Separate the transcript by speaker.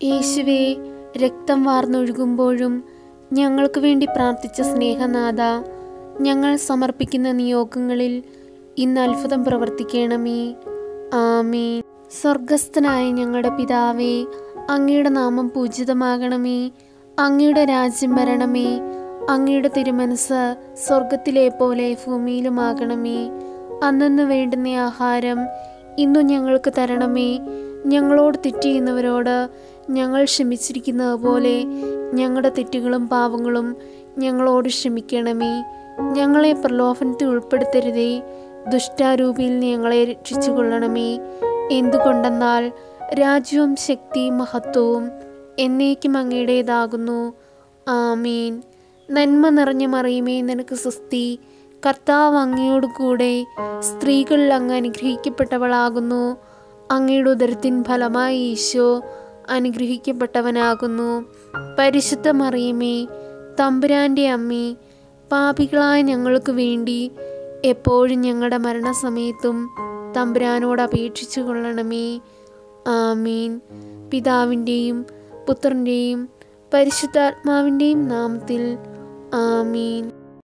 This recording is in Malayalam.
Speaker 1: യേശുവേ രക്തം വാർന്നൊഴുകുമ്പോഴും ഞങ്ങൾക്ക് വേണ്ടി പ്രാർത്ഥിച്ച സ്നേഹനാഥ ഞങ്ങൾ സമർപ്പിക്കുന്ന നിയോഗങ്ങളിൽ ഇന്ന് അത്ഭുതം പ്രവർത്തിക്കണമേ ആമേൻ സ്വർഗസ്ഥനായ ഞങ്ങളുടെ പിതാവേ അങ്ങയുടെ നാമം പൂജിതമാകണമേ അങ്ങയുടെ രാജ്യം വരണമേ അങ്ങയുടെ തിരുമനസ് സ്വർഗത്തിലെ പോലെ ഭൂമിയിലുമാകണമേ അന്നന്ന് വേണ്ടുന്ന ആഹാരം ഇന്നു ഞങ്ങൾക്ക് തരണമേ ഞങ്ങളോട് തെറ്റ് ചെയ്യുന്നവരോട് ഞങ്ങൾ ക്ഷമിച്ചിരിക്കുന്നത് പോലെ ഞങ്ങളുടെ തെറ്റുകളും പാവങ്ങളും ഞങ്ങളോട് ക്ഷമിക്കണമേ ഞങ്ങളെ പ്രലോഭനത്തിൽ ഉൾപ്പെടുത്തരുതേ ദുഷ്ടാരൂപിയിൽ നിന്ന് ഞങ്ങളെ രക്ഷിച്ചു കൊള്ളണമേ എന്തുകൊണ്ടെന്നാൽ രാജ്യവും ശക്തിയും മഹത്വവും എന്നേക്കും അങ്ങയുടേതാകുന്നു ആമീൻ നന്മ നിറഞ്ഞ മറിയുമേ നിനക്ക് സുസ്തി കർത്താവ് അങ്ങയോട് കൂടെ സ്ത്രീകളിൽ അങ്ങ് അനുഗ്രഹിക്കപ്പെട്ടവളാകുന്നു അങ്ങയുടെ ഉദരത്തിൻ ഫലമായി ഈശോ അനുഗ്രഹിക്കപ്പെട്ടവനാകുന്നു പരിശുദ്ധ മറിയമേ തമ്പുരാൻ്റെ അമ്മേ പാപികളായ ഞങ്ങൾക്ക് വേണ്ടി എപ്പോഴും ഞങ്ങളുടെ മരണസമയത്തും തമ്പുരാനോട് അപേക്ഷിച്ചു കൊള്ളണമേ ആമീൻ പിതാവിൻ്റെയും പുത്രൻ്റെയും പരിശുദ്ധാത്മാവിൻ്റെയും നാമത്തിൽ ആമീൻ